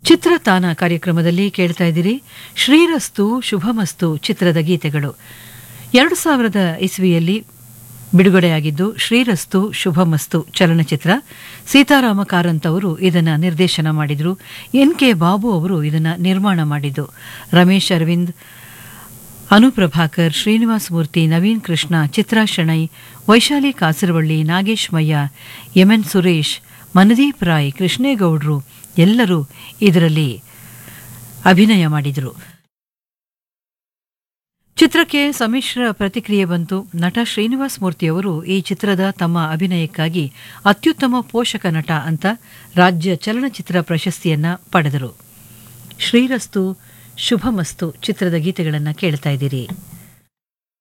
ಚಿತ್ರತಾನ ಕಾರ್ಯಕ್ರಮದಲ್ಲಿ ಕೇಳ್ತಾ ಇದ್ದೀರಿ ಶ್ರೀರಸ್ತು ಶುಭಮಸ್ತು ಚಿತ್ರದ ಗೀತೆಗಳು ಎರಡು ಸಾವಿರದ ಇಸ್ವಿಯಲ್ಲಿ ಬಿಡುಗಡೆಯಾಗಿದ್ದು ಶ್ರೀರಸ್ತು ಶುಭಮಸ್ತು ಚಲನಚಿತ್ರ ಸೀತಾರಾಮ ಕಾರಂತ್ ಅವರು ಇದನ್ನು ನಿರ್ದೇಶನ ಮಾಡಿದರು ಎನ್ ಕೆ ಬಾಬು ಅವರು ಇದನ್ನು ನಿರ್ಮಾಣ ಮಾಡಿದ್ದು ರಮೇಶ್ ಅರವಿಂದ್ ಅನುಪ್ರಭಾಕರ್ ಶ್ರೀನಿವಾಸ ಮೂರ್ತಿ ನವೀನ್ ಕೃಷ್ಣ ಚಿತ್ರಾ ಶೆಣೈ ವೈಶಾಲಿ ಕಾಸರವಳ್ಳಿ ನಾಗೇಶ್ ಮಯ್ಯ ಎನ್ ಸುರೇಶ್ ಮನದೀಪ್ ರಾಯ್ ಕೃಷ್ಣೇಗೌಡರು ಎಲ್ಲರೂ ಇದರಲ್ಲಿ ಅಭಿನಯ ಮಾಡಿದರು ಚಿತ್ರಕ್ಕೆ ಸಮ್ಮಿಶ್ರ ಪ್ರತಿಕ್ರಿಯೆ ಬಂತು ನಟ ಶ್ರೀನಿವಾಸ ಮೂರ್ತಿಯವರು ಈ ಚಿತ್ರದ ತಮ್ಮ ಅಭಿನಯಕ್ಕಾಗಿ ಅತ್ಯುತ್ತಮ ಪೋಷಕ ನಟ ಅಂತ ರಾಜ್ಯ ಚಲನಚಿತ್ರ ಪ್ರಶಸ್ತಿಯನ್ನ ಪಡೆದರು ಶ್ರೀರಸ್ತು ಶುಭಮಸ್ತು ಚಿತ್ರದ ಗೀತೆಗಳನ್ನು ಕೇಳ್ತಾ ಇದ್ದೀರಿ